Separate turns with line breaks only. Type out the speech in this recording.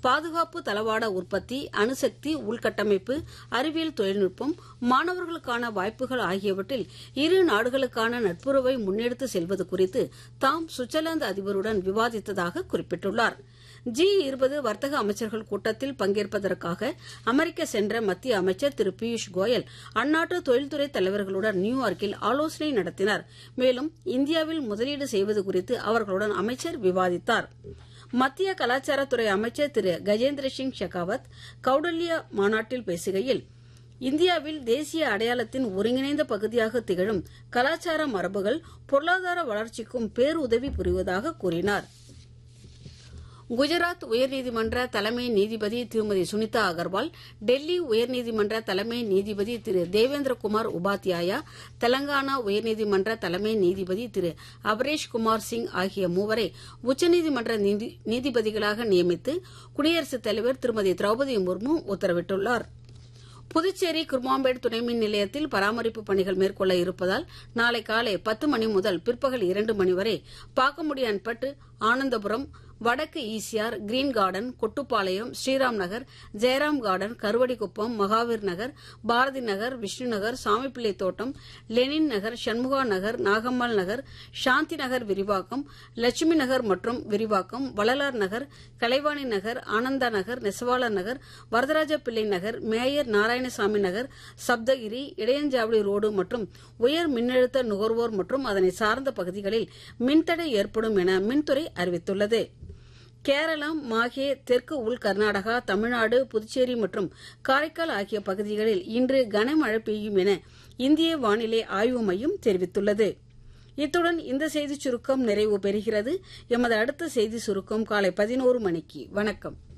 பாதுகாப்பு தளவாட உற்பத்தி அணுசக்தி உள்கட்டமைப்பு அறிவியல் தொழில்நுட்பம் மாணவர்களுக்கான வாய்ப்புகள் ஆகியவற்றில் இரு நாடுகளுக்கான நட்புறவை முன்னெடுத்து செல்வது குறித்து தாம் சுவிட்சர்லாந்து அதிபருடன் விவாதித்ததாக குறிப்பிட்டுள்ளார் ஜி இருபது வர்த்தக அமைச்சர்கள் கூட்டத்தில் பங்கேற்பதற்காக அமெரிக்க சென்ற மத்திய அமைச்சர் திரு பியூஷ் கோயல் அந்நாட்டு தொழில்துறை தலைவர்களுடன் நியூயார்க்கில் ஆலோசனை நடத்தினார் மேலும் இந்தியாவில் முதலீடு செய்வது குறித்து அவர்களுடன் அமைச்சர் விவாதித்தார் மத்திய கலாச்சாரத்துறை அமைச்சர் திரு கஜேந்திர சிங் ஷெகாவத் கவுடல்யா மாநாட்டில் பேசுகையில் இந்தியாவில் தேசிய அடையாளத்தின் ஒருங்கிணைந்த பகுதியாக திகழும் கலாச்சார மரபுகள் பொருளாதார வளர்ச்சிக்கும் பேருதவி புரிவதாக கூறினார் குஜராத் உயர்நீதிமன்ற தலைமை நீதிபதி திருமதி சுனிதா அகர்வால் டெல்லி உயர்நீதிமன்ற தலைமை நீதிபதி திரு தேவேந்திரகுமார் உபாத்யாயா தெலங்கானா உயர்நீதிமன்ற தலைமை நீதிபதி திரு அபரேஷ் குமார் சிங் ஆகிய மூவரை உச்சநீதிமன்ற நீதிபதிகளாக நியமித்து குடியரசுத் தலைவர் திருமதி திரௌபதி முர்மு உத்தரவிட்டுள்ளார் புதுச்சேரி குர்மாம்பேட் துணை மின் நிலையத்தில் பராமரிப்பு பணிகள் மேற்கொள்ள இருப்பதால் நாளை காலை பத்து மணி முதல் பிற்பகல் இரண்டு மணி வரை பாக்கமுடியான்பட்டு ஆனந்தபுரம் வடக்கு ECR green garden Kottupalayam Sriram Nagar Jayaram garden Karuvadikuppam Mahaveer Nagar Bharathi Nagar Vishnu Nagar Samipillai Thottam Lenin நகர் சண்முகா நகர் நாகம்மாள் நகர் சாந்தி நகர் விரிவாக்கம் லட்சுமி நகர் மற்றும் விரிவாக்கம் வள்ளலார் நகர் கலைவாணி நகர் ஆனந்தா நகர் நெசவாளர் நகர் வரதராஜ பிள்ளை நகர் மேயர் நாராயணசாமி நகர் சப்தகிரி இடையஞ்சாவடி ரோடு மற்றும் உயர் மின்னழுத்த நுகர்வோர் மற்றும் அதனை சார்ந்த பகுதிகளில் மின்தடை ஏற்படும் என மின்துறை அறிவித்துள்ளது கேரளம் மாஹே தெற்கு உள் கர்நாடகா தமிழ்நாடு புதுச்சேரி மற்றும் காரைக்கால் ஆகிய பகுதிகளில் இன்று கனமழை பெய்யும் என இந்திய வானிலை ஆய்வு மையம் தெரிவித்துள்ளது இத்துடன் இந்த செய்திச் சுருக்கம் நிறைவு பெறுகிறது எமது அடுத்த செய்தி சுருக்கம் காலை பதினோரு மணிக்கு வணக்கம்